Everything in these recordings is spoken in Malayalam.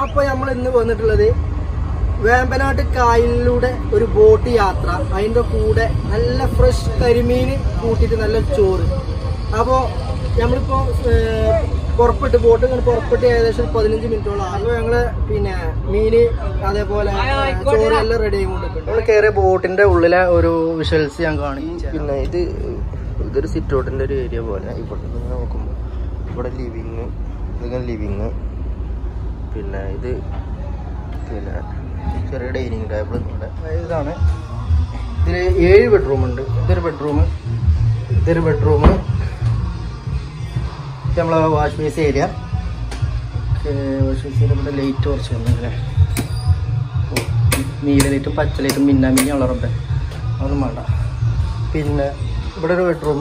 അപ്പൊ നമ്മൾ ഇന്ന് വന്നിട്ടുള്ളത് വേമ്പനാട്ട് കായലിലൂടെ ഒരു ബോട്ട് യാത്ര അതിന്റെ കൂടെ നല്ല ഫ്രഷ് കരിമീൻ കൂട്ടിയിട്ട് നല്ല ചോറ് അപ്പോ നമ്മളിപ്പോ ഏർ, പുറപ്പെട്ട് ബോട്ട് ഇങ്ങനെ പുറപ്പെട്ട് ഏകദേശം പതിനഞ്ച് മിനിറ്റോളം അപ്പൊ ഞങ്ങള് പിന്നെ മീന് അതേപോലെ ചോറ് എല്ലാം റെഡി ആയിക്കൊണ്ടിരിക്കുന്നുണ്ട് നമ്മൾ കയറിയ ബോട്ടിന്റെ ഉള്ളിലെ ഒരു വിഷ്വൽസ് ഞാൻ കാണിച്ചു പിന്നെ ഇത് ഇതൊരു സിറ്റ് ഔട്ടിന്റെ ഒരു ഏരിയ പോലെ ഇവിടെ നിന്ന് നോക്കുമ്പോൾ ഇവിടെ ലിവിങ് ഇതിങ്ങനെ ലിവിങ് പിന്നെ ഇത് പിന്നെ ചെറിയ ഡൈനിങ് ടേബിൾ ഇവിടെ ഇതാണ് ഇതിൽ ഏഴ് ബെഡ്റൂം ഉണ്ട് ഇതൊരു ബെഡ്റൂം ഇതൊരു ബെഡ്റൂം നമ്മളെ വാഷ് ബേസ് ഏരിയ വാഷ് ബേസിൻ്റെ ഇവിടെ ലൈറ്റ് കുറച്ച് വന്നില്ലേ നീല ലൈറ്റും പച്ച ലൈറ്റും മിന്ന മിന്നി കളറുണ്ട് അതൊന്നും വേണ്ട പിന്നെ ഇവിടെ ഒരു ബെഡ്റൂം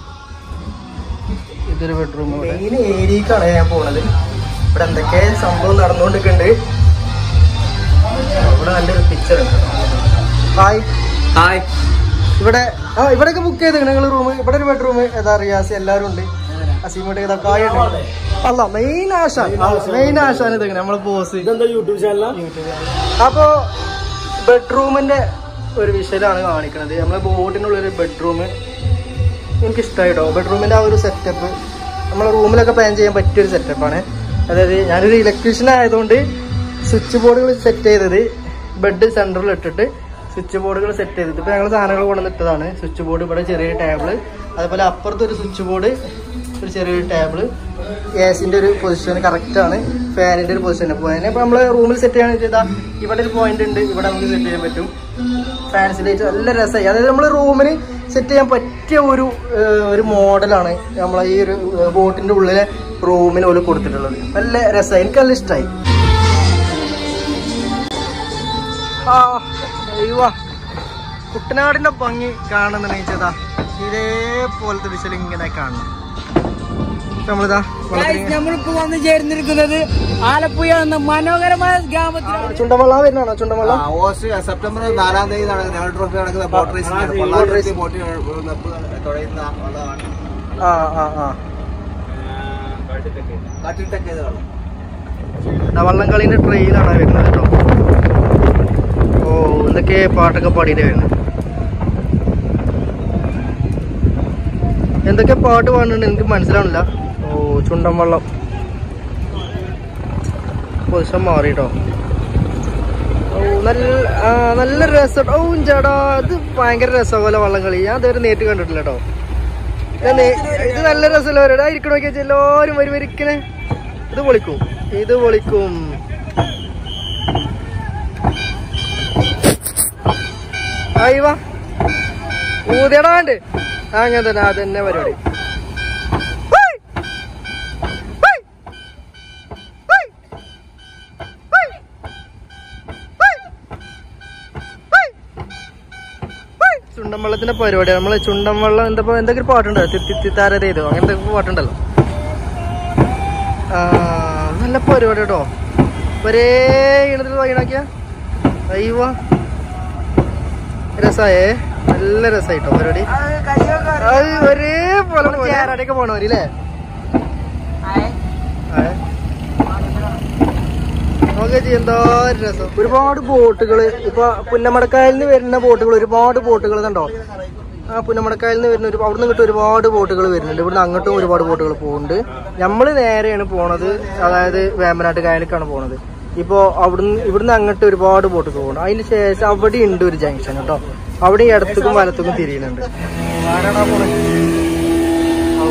ഇതൊരു ബെഡ്റൂം മെയിൻ ഏരിയക്കാണ് ഞാൻ പോണത് ഇവിടെ എന്തൊക്കെ സംഭവം നടന്നുകൊണ്ടിരിക്കുന്നുണ്ട് ഇവിടെ നല്ലൊരു പിക്ചർ ഉണ്ട് ഹായ് ഹായ് ഇവിടെ ആ ഇവിടെയൊക്കെ ബുക്ക് ചെയ്ത് നിങ്ങൾ റൂം ഇവിടെ ഒരു ബെഡ്റൂം ഏതാ റിയാസ് എല്ലാവരും ഉണ്ട് അസീമോട്ട് ഇതാ കായുണ്ട് അല്ല മെയിൻ ആശാൻ മെയിൻ ആശാൻ ഇത് നമ്മളെ ബോസ് ഇതെന്താ യൂട്യൂബ് ചാനലാ അപ്പോ ബെഡ്റൂമിന്റെ ഒരു വിഷയമാണ് കാണിക്കുന്നത് നമ്മളെ ബോട്ടിനുള്ള ഒരു ബെഡ്റൂം എനിക്ക് ഇഷ്ടമായിട്ടോ ബെഡ്റൂമിന്റെ ആ ഒരു സെറ്റപ്പ് നമ്മളെ റൂമിലൊക്കെ പ്ലാൻ ചെയ്യാൻ പറ്റിയ ഒരു സെറ്റപ്പാണ് അതായത് ഞാനൊരു ഇലക്ട്രീഷ്യൻ ആയതുകൊണ്ട് സ്വിച്ച് ബോർഡുകൾ സെറ്റ് ചെയ്തത് ബെഡ് സെന്ററിൽ ഇട്ടിട്ട് സ്വിച്ച് ബോർഡുകൾ സെറ്റ് ചെയ്തത് ഇപ്പൊ ഞങ്ങൾ സാധനങ്ങൾ കൊണ്ടുവന്നിട്ടതാണ് സ്വിച്ച് ബോർഡ് ഇവിടെ ചെറിയ ടേബിള് അതുപോലെ അപ്പുറത്ത് ഒരു സ്വിച്ച് ബോർഡ് ഒരു ചെറിയൊരു ടേബിള് ഗ്യാസിന്റെ ഒരു പൊസിഷൻ കറക്റ്റ് ആണ് ഫാനിന്റെ ഒരു പൊസിഷൻ ഫാനെ ഇപ്പൊ നമ്മള് റൂമിൽ സെറ്റ് ചെയ്യാന്ന് ചെയ്താൽ ഇവിടെ ഒരു പോയിന്റ് ഉണ്ട് ഇവിടെ നമുക്ക് സെറ്റ് ചെയ്യാൻ പറ്റും ഫാൻസി ലൈറ്റ് നല്ല രസമായി അതായത് നമ്മൾ റൂമിന് സെറ്റ് ചെയ്യാൻ പറ്റിയ ഒരു ഏഹ്, ഒരു മോഡലാണ് നമ്മളെ ഈ ഒരു ബോട്ടിന്റെ ഉള്ളിലെ റൂമിന് ഓല് കൊടുത്തിട്ടുള്ളത് നല്ല രസമായി എനിക്ക് നല്ല ഇഷ്ടമായി ആ അയ്യോ കുട്ടനാടിന്റെ ഭംഗി കാണുന്നുണ്ടെങ്കിൽ ചേട്ടാ ഇതേപോലത്തെ വിഷയം ഇങ്ങനെ കാണണം ഇപ്പൊ നമ്മളിതാ വെള്ളത്തിലിങ്ങനെ- നമ്മളിപ്പോ വന്ന് ചേർന്നിരിക്കുന്നത് ആലപ്പുഴ എന്ന മനോഹരമായ ഗ്രാമത്തിലാണ് ചുണ്ടവെള്ളം വരുന്നതാണോ ചുണ്ടവെള്ളം ഓഗസ്റ്റ് സെപ്റ്റംബർ നാലാം തീയതി നടക്കുന്ന നെഹ്റു ട്രോഫി നടക്കുന്ന ബോട്ട് റേസിംഗ് പൊള്ളാച്ചി ബോട്ട് തുടയുന്ന വെള്ളമാണ് ആ ആ ആ കാട്ടിട്ടൊക്കെ ഇത് വെള്ളം ദാ വള്ളംകളിന്റെ ട്രെയിനാണ് വരുന്നത് കേട്ടോ ഓ എന്തൊക്കെ പാട്ടൊക്കെ പാടിയിട്ട് വരുന്നത് എന്തൊക്കെ പാട്ട് പാടുന്നുണ്ട് എനിക്ക് മനസ്സിലാവണില്ല ഓ ചുണ്ടൻ വള്ളം പൊസിഷൻ മാറി കേട്ടോ ഓ നല്ല ആ, നല്ല രസം ഓ ചേട്ടാ ഇത് ഭയങ്കര രസമല്ല വള്ളംകളി ഞാൻ ഇതുവരെ നേരിട്ട് കണ്ടിട്ടില്ല കേട്ടോ ഞാൻ നേ- ഇത് നല്ല രസമല്ല ഒരാ ഇരിക്കണ നോക്കിയാൽ എല്ലാവരും വരി വരിക്കണേ ഇത് പൊളിക്കും ഇത് പൊളിക്കും അയ്യവാ ഊതിയടാണ്ട് അങ്ങനെ തന്നെ അതന്നെ പരിപാടി ഹുയ്! ഹുയ്! ഹുയ്! ഹുയ്! ഹുയ്! ഹുയ്! ഹുയ്! ചുണ്ടൻ വെള്ളത്തിന്റെ പരിപാടി നമ്മള് ചുണ്ടൻ വെള്ളം എന്താ എന്തൊക്കെ ഒരു പാട്ടുണ്ടോ തിത്തിത്താര ചെയ്തോ അങ്ങനത്തെ ഒക്കെ പാട്ടുണ്ടല്ലോ ആ, നല്ല പരിപാടി കേട്ടോ ഒരേ ഇണത്തിൽ വൈകിടാക്കിയ അയ്യോ രസായേ നല്ല രസായിട്ടോ പരിപാടി അത് ഒരേ പോലെ ചേരാടൊക്കെ പോണവര് അല്ലേ നോക്കി എന്തോ ഒരു രസം ഒരുപാട് ബോട്ടുകൾ ഇപ്പൊ പുന്നമടക്കായലിൽ നിന്ന് വരുന്ന ബോട്ടുകൾ ഒരുപാട് ബോട്ടുകൾ കണ്ടോ ആ പുന്നമടക്കായലിൽ നിന്ന് വരുന്ന ഒരു അവിടുന്ന് കിട്ടും ഒരുപാട് ബോട്ടുകൾ വരുന്നുണ്ട് ഇവിടുന്ന് അങ്ങോട്ടും ഒരുപാട് ബോട്ടുകൾ പോകുന്നുണ്ട് നമ്മൾ നേരെയാണ് പോണത് അതായത് വേമ്പനാട്ട് കായലിലേക്കാണ് പോണത് ഇപ്പോ അവിടുന്ന് ഇവിടുന്ന് അങ്ങോട്ട് ഒരുപാട് ബോട്ടുകൾ പോകുന്നുണ്ട് അതിന് ശേഷം അവിടെ ഉണ്ട് ഒരു ജംഗ്ഷൻ കേട്ടോ അവിടെ ഇടത്തേക്കും വലത്തേക്കും തിരിയുന്നുണ്ട് ആരാടാ പോണത് ഔ.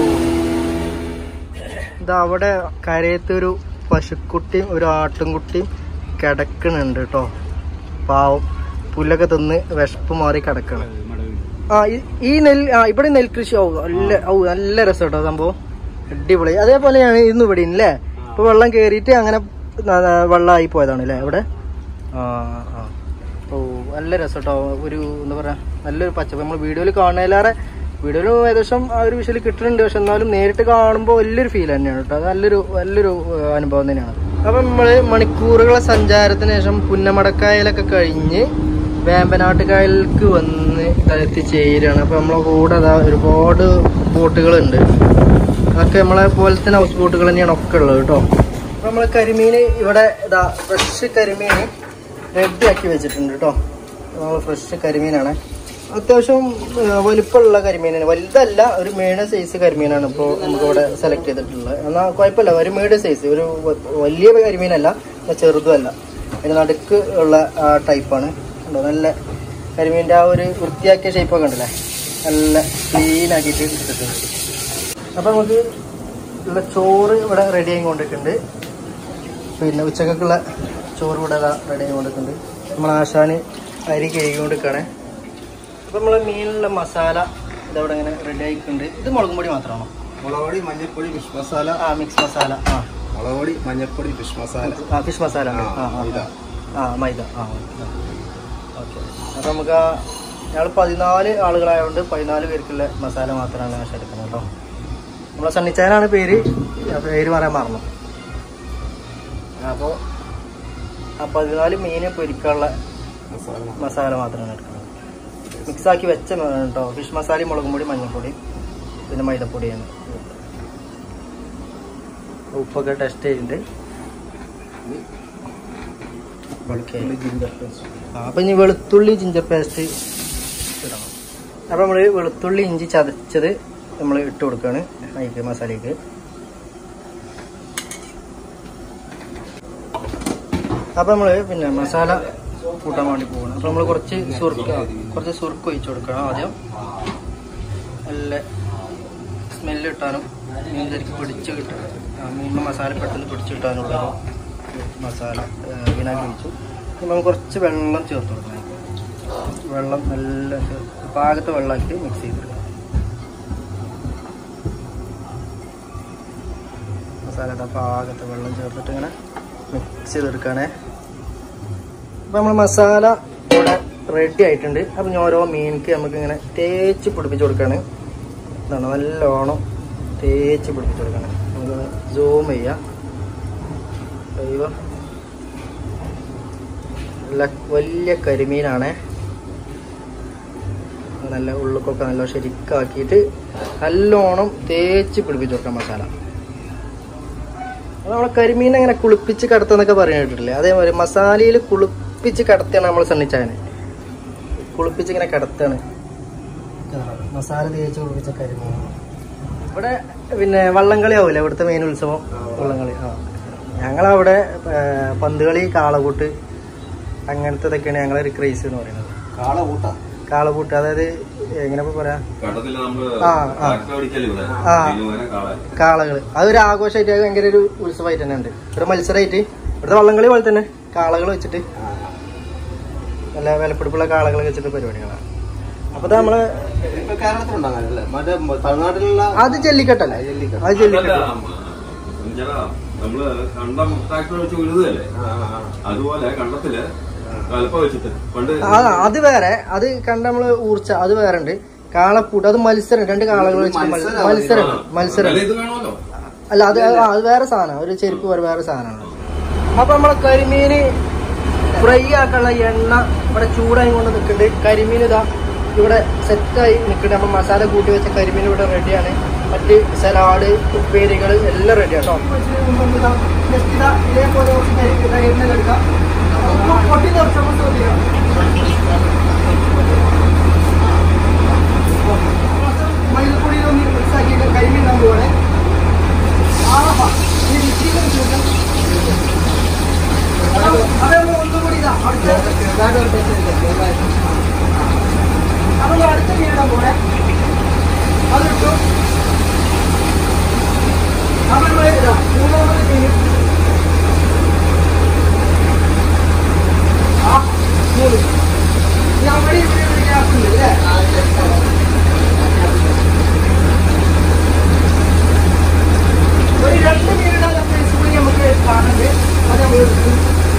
ഇതാ അവിടെ കരയത്തൊരു പശുക്കുട്ടിയും ഒരു ആട്ടുംകുട്ടിയും കിടക്കണുണ്ട് കേട്ടോ പാവം പുല്ലൊക്കെ തിന്ന് വിശപ്പ് മാറി കിടക്കണം ആ ഈ- ഈ നെൽ ആ ഇവിടെ നെൽകൃഷി ഓ നല്ല ഓ നല്ല രസം കേട്ടോ സംഭവം അടിപൊളി അതേപോലെയാണ് ഇന്ന് ഇവിടെ അല്ലേ ഇപ്പൊ വെള്ളം കേറിയിട്ട് അങ്ങനെ ന- ന- വെള്ളമായി പോയതാണ് അല്ലേ ഇവിടെ ആ ആ ഓ നല്ല രസം കേട്ടോ ഒരു എന്താ പറയാ നല്ലൊരു പച്ചപ്പ് നമ്മൾ വീഡിയോയിൽ കാണുന്നതിലേറെ വീഡിയോയിൽ ഏകദേശം ആ ഒരു വിഷയം കിട്ടുന്നുണ്ട് പക്ഷെ എന്നാലും നേരിട്ട് കാണുമ്പോൾ വലിയൊരു ഫീൽ തന്നെയാണ് കേട്ടോ അത് നല്ലൊരു നല്ലൊരു ഏഹ്, അനുഭവം തന്നെയാണ് അപ്പം നമ്മൾ മണിക്കൂറുകളെ സഞ്ചാരത്തിന് ശേഷം പുന്നമടക്കായലൊക്കെ കഴിഞ്ഞ് വേമ്പനാട്ട് കായലിലേക്ക് വന്ന് എത്തിച്ചേരുകയാണ് അപ്പം നമ്മളെ കൂടെ അതാ ഒരുപാട് ബോട്ടുകളുണ്ട് അതൊക്കെ നമ്മളെ പോലെ തന്നെ ഹൗസ് ബോട്ടുകൾ തന്നെയാണ് ഒക്കെ ഉള്ളത് കേട്ടോ നമ്മൾ കരിമീൻ ഇവിടെ ഇതാ ഫ്രഷ് കരിമീൻ റെഡി ആക്കി വെച്ചിട്ടുണ്ട് കേട്ടോ നമ്മൾ ഫ്രഷ് കരിമീനാണ് അത്യാവശ്യം ആ, വലിപ്പമുള്ള കരിമീനാണ് വലുതല്ല ഒരു മീഡിയം സൈസ് കരിമീനാണ് ഇപ്പോൾ നമുക്ക് ഇവിടെ സെലക്ട് ചെയ്തിട്ടുള്ളത് എന്നാൽ കുഴപ്പമില്ല ഒരു മീഡിയം സൈസ് ഒരു വ- വലിയ കരിമീനല്ല എന്നാൽ ചെറുതുമല്ല അതിന് നടുക്ക് ഉള്ള ആ ടൈപ്പാണ് കണ്ടോ നല്ല കരിമീൻ്റെ ആ ഒരു വൃത്തിയാക്കിയ ഷേപ്പൊക്കെ ഉണ്ടല്ലേ നല്ല ക്ലീൻ ആക്കിയിട്ട് എടുത്തിട്ടുണ്ട് അപ്പം നമുക്ക് ഉള്ള ചോറ് ഇവിടെ റെഡി ആയി കൊണ്ടിട്ടുണ്ട് പിന്നെ ഉച്ചക്കുള്ള ചോറ് ഇവിടെ റെഡി ആയി കൊണ്ടിട്ടുണ്ട് നമ്മൾ ആശാന് അരി കഴുകി കൊണ്ടിരിക്കുകയാണ് അപ്പം നമ്മൾ മീനിലുള്ള മസാല ഇതവിടെ ഇങ്ങനെ റെഡി ആയിട്ടുണ്ട് ഇത് മുളകും പൊടി മാത്രമാണോ മുളക് പൊടി മഞ്ഞൾപ്പൊടി ഫിഷ് മസാല ആ മിക്സ് മസാല ആ മുളക് പൊടി മഞ്ഞൾപ്പൊടി ഫിഷ് മസാല ആ ഫിഷ് മസാല ആ, ആ ആ മൈദ. ആ മൈദ ആ ഓക്കെ അപ്പം നമുക്ക് ആ ഞങ്ങൾ പതിനാല് ആളുകളായതുകൊണ്ട് പതിനാല് പേർക്കുള്ള മസാല മാത്രമാണ് ആശ എടുക്കുന്നത് കേട്ടോ നമ്മളെ സണ്ണിച്ചാനാണ് പേര് ആ പേര് പറയാൻ മറന്നു അപ്പോൾ ആ പതിനാല് മീന് പൊരിക്കാനുള്ള മസാല മസാല മാത്രമാണ് എടുക്കുന്നത് മിക്സാക്കി വെച്ച മ- കേട്ടോ ഫിഷ് മസാലയും മുളകും പൊടി മഞ്ഞൾപ്പൊടി പിന്നെ മൈദപ്പൊടിയാണ് ഉപ്പൊക്കെ ടെസ്റ്റ് ചെയ്തിട്ടുണ്ട് വെളുത്തുള്ളി ജിഞ്ചർ പേസ്റ്റ് ആ, അപ്പൊ ഇനി വെളുത്തുള്ളി ജിഞ്ചർ പേസ്റ്റ് ഇടണം അപ്പൊ നമ്മള് വെളുത്തുള്ളി ഇഞ്ചി ചതച്ചത് നമ്മൾ ഇട്ട് കൊടുക്കാണ് അതിക്ക് മസാലയ്ക്ക് അപ്പൊ നമ്മള് പിന്നെ മസാല കൂട്ടാൻ വേണ്ടി പോകണം അപ്പൊ നമ്മള് കുറച്ച് സുർക്ക കുറച്ച് സുർക്ക ഒഴിച്ചു കൊടുക്കണം ആദ്യം നല്ല സ്മെല്ല് കിട്ടാനും മീൻ ശരിക്കും പിടിച്ച് കിട്ടാൻ മീനിന് മസാല പെട്ടെന്ന് പിടിച്ച് കിട്ടാനുള്ള ഒരു മസാല ആ, വിനാഗിരി ഒഴിച്ചു ഇനി നമുക്ക് കുറച്ച് വെള്ളം ചേർത്ത് കൊടുക്കണം വെള്ളം നല്ല ചേ- പാകത്തെ വെള്ളമാക്കി മിക്സ് ചെയ്തെടുക്കണം മസാലയുടെ പാകത്തെ വെള്ളം ചേർത്തിട്ട് ഇങ്ങനെ മിക്സ് ചെയ്തെടുക്കണേ അപ്പം നമ്മൾ മസാല ഇവിടെ റെഡി ആയിട്ടുണ്ട് അപ്പം ഇനി ഓരോ മീനിക്ക് നമുക്ക് ഇങ്ങനെ തേച്ച് പിടിപ്പിച്ച് കൊടുക്കുകയാണ് ഇതാണ് നല്ലോണം തേച്ച് പിടിപ്പിച്ച് കൊടുക്കണം നമുക്ക് സൂം ചെയ്യാം അയ്യോ നല്ല വലിയ കരിമീനാണേ നല്ല ഉള്ളുക്കൊക്കെ നല്ല ശരിക്കാക്കിയിട്ട് നല്ലോണം തേച്ച് പിടിപ്പിച്ച് കൊടുക്കാം മസാല അത് നമ്മളെ കരിമീൻ അങ്ങനെ കുളിപ്പിച്ച് കടത്തുന്നൊക്കെ പറയാൻ കേട്ടിട്ടില്ലേ അതേമാതിരി മസാലയിൽ കുളിപ്പിച്ച് കടത്തിയാണ് നമ്മൾ സണ്ണിച്ചാന് കുളിപ്പിച്ച് ഇങ്ങനെ കടത്താണ് മസാല തേച്ച് കുളിപ്പിച്ച കരിമീൻ ഇവിടെ പിന്നെ വള്ളംകളി ആവൂലേ ഇവിടുത്തെ മെയിൻ ഉത്സവം വള്ളംകളി ആ ഞങ്ങളവിടെ ആ, പന്തുകളി കാളകൂട്ട് അങ്ങനത്തതൊക്കെയാണ് ഞങ്ങളൊരു ക്രേസ് എന്ന് പറയുന്നത് കാള കൂട്ടാ കാളകൂട്ട് അതായത് എങ്ങനെ ഇപ്പൊ പറയാ കണ്ടത്തില് നമ്മള് ആ, ആ. ട്രാക്ടർ ഓടിക്കല് ഇവിടെ ആ. ഇതിന് പകരം കാള കാളകള് അതൊരു ആഘോഷമായിട്ട് അത് ഭയങ്കര ഒരു ഉത്സവമായിട്ട് തന്നെ ഉണ്ട് ഒരു മത്സരമായിട്ട് ഇവിടുത്തെ വള്ളംകളി പോലെ തന്നെ കാളകൾ വെച്ചിട്ട് നല്ല വിലപ്പിടിപ്പുള്ള കാളകൾ വെച്ചിട്ട് പരിപാടികളാണ് അപ്പൊ ഇത് നമ്മള് ഇപ്പൊ കേരളത്തിലുണ്ടോ അങ്ങനെ അല്ലേ മറ്റേ തമിഴ്നാട്ടിലുള്ള അത് ജല്ലിക്കെട്ടല്ലേ ജല്ലിക്കെട്ട്. അത് ജല്ലിക്കെട്ട് ചേട്ടാ നമ്മള് കണ്ടം ട്രാക്ടർ വെച്ച് ഉഴുതല്ലേ ആ, ആ, ആ. അതുപോലെ കണ്ടത്തില് കലപ്പ വെച്ചിട്ട് പണ്ട് ആ അത് വേറെ അത് കണ്ട നമ്മള് ഊർച്ച അത് വേറെ ഉണ്ട് കാളപ്പൂട്ട് അത് മത്സരം രണ്ട് കാളകൾ വെച്ചിട്ട് മത്സരം മത്സരം. മത്സരം മത്സരം എന്നാലും ഇത് വേണമല്ലോ അല്ല അത് ആ, അത് വേറെ സാധനം ഒരു ചെരുപ്പ് വേറെ വേറെ സാധനമാണ് അപ്പൊ നമ്മളെ കരിമീന് ഫ്രൈ ആക്കാനുള്ള എണ്ണ ഇവിടെ ചൂടായി കൊണ്ട് നിൽക്കുന്നുണ്ട് കരിമീൻ ഇതാ ഇവിടെ സെറ്റായി നിൽക്കുന്നുണ്ട് നമ്മൾ മസാല കൂട്ടി വെച്ച കരിമീൻ ഇവിടെ റെഡിയാണ് മറ്റ് സലാഡ് ഉപ്പേരികൾ എല്ലാം റെഡിയാണ് കേട്ടോ ഇതേപോലെ എണ്ണ എടുക്കാം പൊട്ടി മൈദപ്പൊടിയിലൊന്ന് മിക്സ് ആക്കിയിട്ട് കരിമീൻ നമ്മൾ ഇവിടെ ആഹാ. ഇനി മിക്സിയിൽ ഒന്ന് ചേർക്കാം. അത് അത് നമ്മൾ ഒന്നുകൂടി ഇതാ അടുത്ത അപ്പൊ ഈ അടുത്ത മീനിടാൻ പോണേ അതിട്ടു അപ്പൊ നമ്മൾ ഇതാ മൂന്നാമത് മീൻ ആ മൂന്ന് ഇനി അവിടെ ഇവിടെ ഒരു ഗ്യാപ്പ് ഉണ്ട് അല്ലേ ഒരു രണ്ട് മീനിടാൻ പൈസ കൂടി നമുക്ക് കാണുന്നുണ്ട് അത് നമ്മൾ എടുക്കും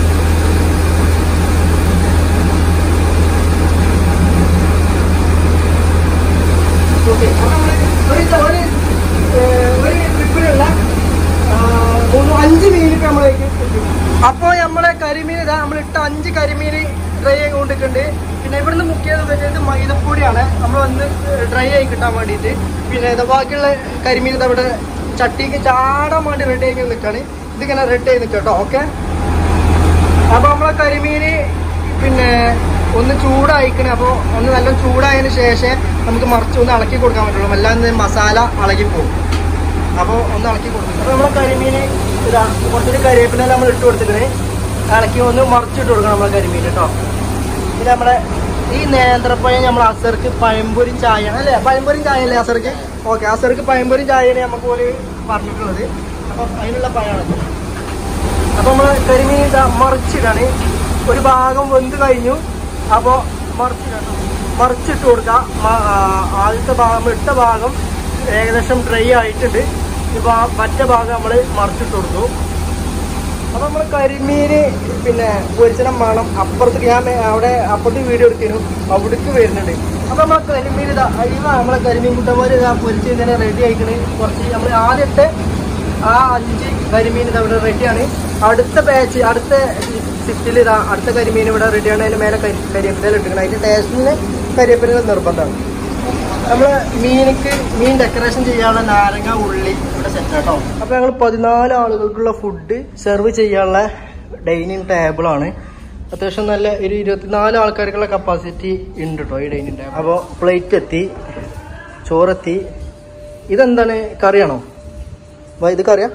ഓക്കെ അപ്പൊ നമ്മള് ഒരു ത- ഒരു ഏഹ്, ഒരു ട്രിപ്പിലുള്ള ആ, മൂന്ന് അഞ്ച് മീനിട്ട് നമ്മളേക്ക് അപ്പോൾ നമ്മളെ കരിമീൻ ഇതാ നമ്മൾ ഇട്ട അഞ്ച് കരിമീൻ ഡ്രൈ ആയി കൊണ്ടിട്ടുണ്ട് പിന്നെ ഇവിടുന്ന് മുക്കിയത് വരുന്നത് മൈദപ്പൊടിയാണ് നമ്മൾ വന്ന് ഡ്രൈ ആയി കിട്ടാൻ വേണ്ടിയിട്ട് പിന്നെ ഇത് ബാക്കിയുള്ള കരിമീൻ ഇതാ ഇവിടെ ചട്ടിക്ക് ചാടാൻ വേണ്ടി റെഡി ആക്കി നിൽക്കുകയാണ് ഇതിങ്ങനെ റെഡി ചെയ്ത് കേട്ടോ ഓക്കെ അപ്പൊ നമ്മളെ കരിമീന് പിന്നെ ഒന്ന് ചൂടായിക്കണേ അപ്പോൾ ഒന്ന് നല്ല ചൂടായതിന് ശേഷം നമുക്ക് മറിച്ച് ഒന്ന് ഇളക്കി കൊടുക്കാൻ പറ്റുള്ളൂ അല്ലാതെ മസാല ഇളകി പോകും അപ്പോൾ ഒന്ന് ഇളക്കി കൊടുക്കും അപ്പോൾ നമ്മളെ കരിമീന് ഇതാ കുറച്ചൊരു കരിവേപ്പിനെ നമ്മൾ ഇട്ട് കൊടുത്തിട്ട് ഇളക്കി ഒന്ന് മറിച്ചിട്ട് കൊടുക്കണം നമ്മളെ കരിമീൻ കേട്ടോ പിന്നെ നമ്മുടെ ഈ നേന്ത്രപ്പഴം നമ്മൾ അസർക്ക് പഴംപൊരി ചായ അല്ലേ പഴംപൊരി ചായ അല്ലേ അസർക്ക് ഓക്കെ അസർക്ക് പഴംപൊരി ചായയാണ് നമുക്ക് പോലെ പറഞ്ഞിട്ടുള്ളത് അപ്പോൾ അതിനുള്ള പഴമാണ് അപ്പോൾ നമ്മൾ കരിമീൻ ഇതാ മറിച്ചിടാണ് ഒരു ഭാഗം വെന്ത് കഴിഞ്ഞു അപ്പോൾ മറിച്ചിടണം മറിച്ചിട്ട് കൊടുക്കുക മ- ആ, ആദ്യത്തെ ഭാഗം ഇട്ട ഭാഗം ഏകദേശം ഡ്രൈ ആയിട്ടുണ്ട് ഇപ്പോൾ മറ്റേ ഭാഗം നമ്മൾ മറിച്ചിട്ട് കൊടുത്തു അപ്പൊ നമ്മള് കരിമീന് പിന്നെ പൊരിച്ചണം വേണം അപ്പുറത്തേക്ക് ഞാൻ മേ- അവിടെ അപ്പുറത്ത് വീഡിയോ എടുത്തിരുന്നു അവിടേക്ക് വരുന്നുണ്ട് അപ്പൊ നമ്മളെ കരിമീൻ ഇതാ അയ്യോ നമ്മളെ കരിമീൻ കുട്ടന്മാര് ഇതാ പൊരിച്ച് ഇങ്ങനെ റെഡി ആയിക്കണ് കുറച്ച് നമ്മൾ ആദ്യത്തെ ആ അഞ്ച് കരിമീൻ ഇതാ ഇവിടെ റെഡിയാണ് അടുത്ത ബാച്ച് അടുത്ത സിറ്റിൽ ഇതാ അടുത്ത കരിമീൻ ഇവിടെ റെഡിയാണ് അതിന് മേലെ കരി കരിവേപ്പില ഇട്ടിരിക്കണം അതിന്റെ ടേസ്റ്റിന് കരിവേപ്പില നിർബന്ധമാണ് നമ്മള് മീനിക്ക് മീൻ ഡെക്കറേഷൻ ചെയ്യാനുള്ള നാരങ്ങ ഉള്ളി ഇവിടെ സെറ്റ് ആട്ടോ അപ്പൊ ഞങ്ങൾ പതിനാല് ആളുകൾക്കുള്ള ഫുഡ് സെർവ് ചെയ്യാനുള്ള ഡൈനിങ് ടേബിൾ ആണ് അത്യാവശ്യം നല്ല ഒരു ഇരുപത്തിനാല് ആൾക്കാർക്കുള്ള കപ്പാസിറ്റി ഉണ്ട് കേട്ടോ ഈ ഡൈനിങ് ടേബിൾ അപ്പോൾ പ്ലേറ്റ് എത്തി ചോറെത്തി ഇതെന്താണ് കറിയാണോ വാ, ഇത് കറിയാ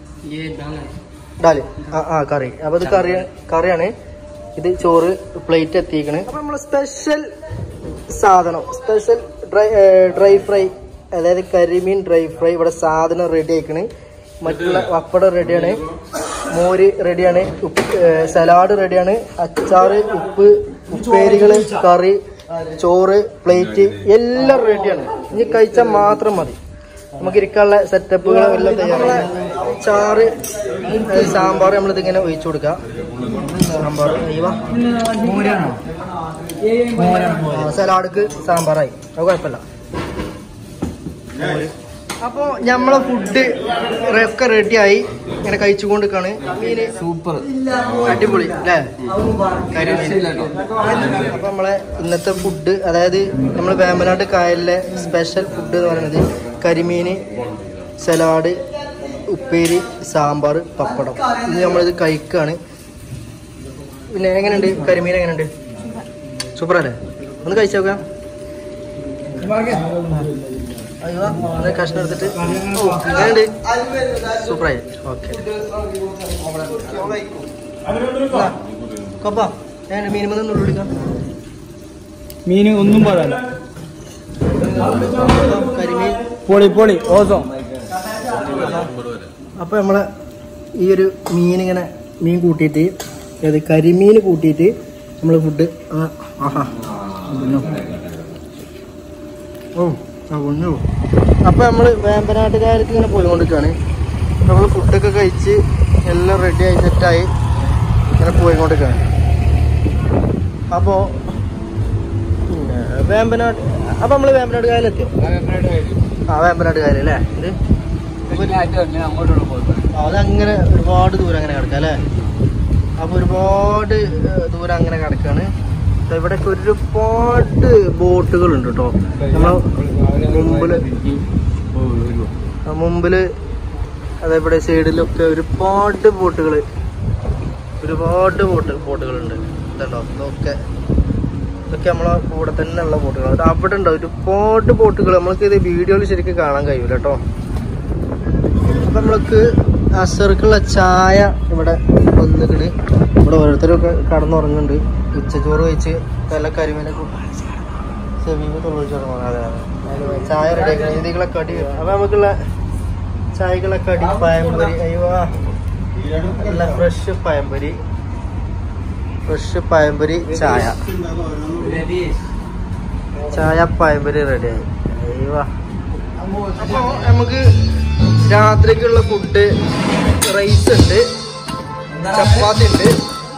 ഡാല് ആ ആ കറി അപ്പൊ ഇത് കറി കറിയാണ് ഇത് ചോറ് പ്ലേറ്റ് എത്തിക്കണ് അപ്പൊ നമ്മള് സ്പെഷ്യൽ സാധനം സ്പെഷ്യൽ ഡ്രൈ ഡ്രൈ ഫ്രൈ അതായത് കരിമീൻ ഡ്രൈ ഫ്രൈ ഇവിടെ സാധനം റെഡി ആയിക്കണ് മറ്റുള്ള പപ്പടം റെഡിയാണ് മോര് റെഡിയാണ് ഉപ്പ് സലാഡ് റെഡിയാണ് അച്ചാറ് ഉപ്പ് ഉപ്പേരികള് കറി ചോറ് പ്ലേറ്റ് എല്ലാം റെഡിയാണ് ഇനി കഴിച്ചാൽ മാത്രം മതി നമുക്ക് ഇരിക്കാനുള്ള സെറ്റപ്പുകൾ എല്ലാം തയ്യാറാണ് ചാറ് ഏ, സാമ്പാർ നമ്മളിത് ഇങ്ങനെ ഒഴിച്ചു കൊടുക്കാം സാമ്പാർ അയ്യവ സലാഡ്ക്ക് സാമ്പാറായി അത് കുഴപ്പമില്ല അപ്പോ നമ്മളെ ഫുഡ് ഒക്കെ റെഡിയായി ഇങ്ങനെ കഴിച്ചുകൊണ്ടിരിക്കാണ് മീന് സൂപ്പർ അടിപൊളി അല്ലേ അപ്പൊ നമ്മളെ ഇന്നത്തെ ഫുഡ് അതായത് നമ്മൾ വേമ്പനാട് കായലിലെ സ്പെഷ്യൽ ഫുഡ് എന്ന് പറയുന്നത് കരിമീന് സലാഡ് ഉപ്പേരി സാമ്പാർ പപ്പടം ഇത് നമ്മളിത് കഴിക്കാണ് പിന്നെ എങ്ങനെയുണ്ട് കരിമീൻ എങ്ങനെയുണ്ട് സൂപ്പർ അല്ലേ ഒന്ന് കഴിച്ചു നോക്കാം അയ്യോ ഒന്ന് കഷ്ണം എടുത്തിട്ട് ഓ, എങ്ങനെയുണ്ട് സൂപ്പറായി ഓക്കെ കൊപ്പ ഞാൻ മീൻ നിന്ന് വിളിക്കാം മീന് ഒന്നും പറയാല്ല കരിമീൻ പൊളി പൊളി ഓസോ അപ്പൊ നമ്മളെ ഈ ഒരു മീൻ ഇങ്ങനെ മീൻ കൂട്ടിയിട്ട് അതായത് കരിമീൻ കൂട്ടിയിട്ട് നമ്മൾ ഫുഡ് ആഹാ പൊന്നോ. ഓ ആ പൊന്നോ അപ്പൊ നമ്മള് വേമ്പനാട്ടുകാർക്ക് ഇങ്ങനെ പോയിക്കൊണ്ടിരിക്കുകയാണ് നമ്മൾ ഫുഡൊക്കെ കഴിച്ച് എല്ലാം റെഡി ആയി സെറ്റായി ഇങ്ങനെ പോയിക്കൊണ്ടിരിക്കുകയാണ് അപ്പോൾ പിന്നെ വേമ്പനാട് അപ്പൊ നമ്മള് വേമ്പനാട് കായലെത്തിയോ ആ വേമ്പനാട് കായൽ അല്ലേ ഇത് ആ, അതങ്ങനെ ഒരുപാട് ദൂരം അങ്ങനെ കിടക്കാം അല്ലേ അപ്പൊ ഒരുപാട് ഏഹ്, ദൂരം അങ്ങനെ കിടക്കാണ് ദാ ഇവിടെയൊക്കെ ഒരുപാട് ബോട്ടുകൾ ഉണ്ട് കേട്ടോ നമ്മളെ മുമ്പില് ആ, മുമ്പില് അതേപോലെ സൈഡിലൊക്കെ ഒരുപാട് ബോട്ടുകൾ ഒരുപാട് ബോട്ട് ബോട്ടുകളുണ്ട് ഇതുണ്ടോ ഇതൊക്കെ ഇതൊക്കെ നമ്മളെ കൂടെ തന്നെ ഉള്ള ബോട്ടുകൾ അത് അവിടെ ഉണ്ടോ ഒരുപാട് ബോട്ടുകൾ നമ്മൾക്ക് ഇത് വീഡിയോയിൽ ശരിക്കും കാണാൻ കഴിയൂല കേട്ടോ അപ്പൊ നമ്മൾക്ക് അസർക്കുള്ള ചായ ഇവിടെ വന്നിട്ട് ഇവിടെ ഓരോരുത്തരൊക്കെ കടന്നുറങ്ങുന്നുണ്ട് ഉച്ചച്ചോറ് കഴിച്ച് നല്ല കരിമീനെ സെമീമ തൊഴിച്ചു അതെ അതെ അതിന് ചായ റെഡി ആക്കണം ഇതികളെ കടി അപ്പൊ നമുക്കുള്ള ചായകളെ കടി പഴംപൊരി അയ്യോ നല്ല ഫ്രഷ് പഴംപൊരി ഫ്രഷ് പഴംപൊരി ചായ ചായ പഴംപൊരി റെഡിയായി അയ്യോ അപ്പൊ നമുക്ക് രാത്രിക്കുള്ള ഫുഡ് റൈസ് ഉണ്ട് ചപ്പാത്തി ഉണ്ട്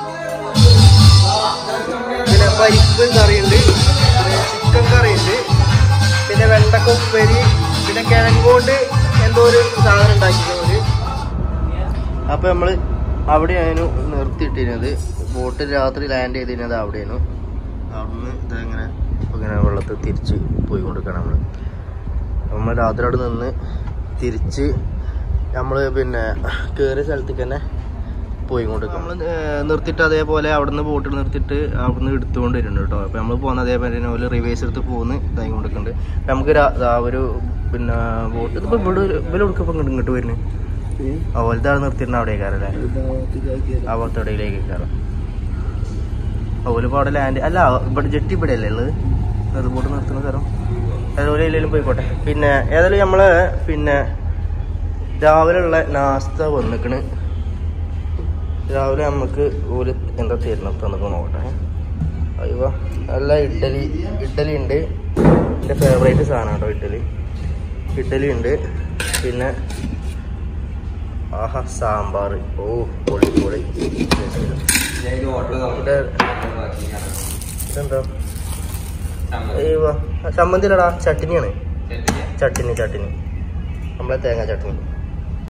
പിന്നെ പരിപ്പ് കറി ഉണ്ട് പിന്നെ ചിക്കൻ കറി ഉണ്ട് പിന്നെ വെണ്ടക്ക ഉപ്പേരി പിന്നെ കിഴങ്ങോണ്ട് എന്തോ ഒരു സാധനം ഉണ്ടാക്കിയത് അപ്പൊ നമ്മള് അവിടെയാണ് നിർത്തിയിട്ടിരുന്നത് ബോട്ട് രാത്രി ലാൻഡ് ചെയ്തിരുന്നത് അവിടെയാണ് അവിടുന്ന് ഇതങ്ങനെ ഇപ്പൊ ഇങ്ങനെ വെള്ളത്തിൽ തിരിച്ച് പോയിക്കൊണ്ടിരിക്കണം നമ്മള് നമ്മൾ രാത്രി അവിടെ നിന്ന് തിരിച്ച് നമ്മൾ പിന്നെ കയറിയ സ്ഥലത്തേക്ക് തന്നെ പോയി കൊണ്ട് നമ്മൾ നിർത്തിയിട്ട് അതേപോലെ അവിടുന്ന് ബോട്ടിൽ നിർത്തിയിട്ട് അവിടുന്ന് എടുത്തുകൊണ്ട് വരുന്നുണ്ട് കേട്ടോ അപ്പോൾ നമ്മൾ പോകുന്ന അതേപോലെ തന്നെ പോലെ റിവേഴ്സ് എടുത്ത് പോകുന്ന ഇതായി കൊണ്ടിരിക്കുന്നുണ്ട് അപ്പം നമുക്ക് രാ- ദാ ഒരു പിന്നെ ബോട്ട് ഇതിപ്പോൾ ഇവിടെ ഒരു- ഇവിടെ കൊടുക്കപ്പോൾ ഇങ്ങോട്ട് ഇങ്ങോട്ട് വരുന്നത് അതുപോലത്തെ ആൾ നിർത്തിയിട്ടുണ്ട് അവിടെ കയറല്ലേ ആ പുറത്തോടയിലേക്ക് കയറാം അതുപോലെ ഇപ്പോൾ അവിടെ ലാൻഡ് അല്ല ഇവിടെ ജെട്ടി ഇവിടെ അല്ലേ ഉള്ളത് അത് ബോട്ട് നിർത്തുന്ന സ്ഥലം അതുപോലെ ഇല്ലെങ്കിലും പോയിക്കോട്ടെ പിന്നെ ഏതായാലും നമ്മള് പിന്നെ രാവിലെ ഉള്ള നാസ്ത വന്നിക്കണ് രാവിലെ നമുക്ക് ഒരു എന്താ തരുന്നത് തന്നൊക്കെ നോക്കട്ടെ അയ്യോ നല്ല ഇഡ്ഡലി ഇഡ്ഡലി ഉണ്ട് എൻ്റെ ഫേവറേറ്റ് സാധനം കേട്ടോ ഇഡ്ഡലി ഇഡ്ഡലി ഉണ്ട് പിന്നെ ആഹാ സാമ്പാർ ഓ പൊളി പൊളി ഇത് ഇതെന്താ അയ്യോ ചമ്മന്തിയിലടാ ചട്ടിനിയാണ് ചട്ടിനി ചട്ടിനി നമ്മളെ തേങ്ങ ചട്ടിനി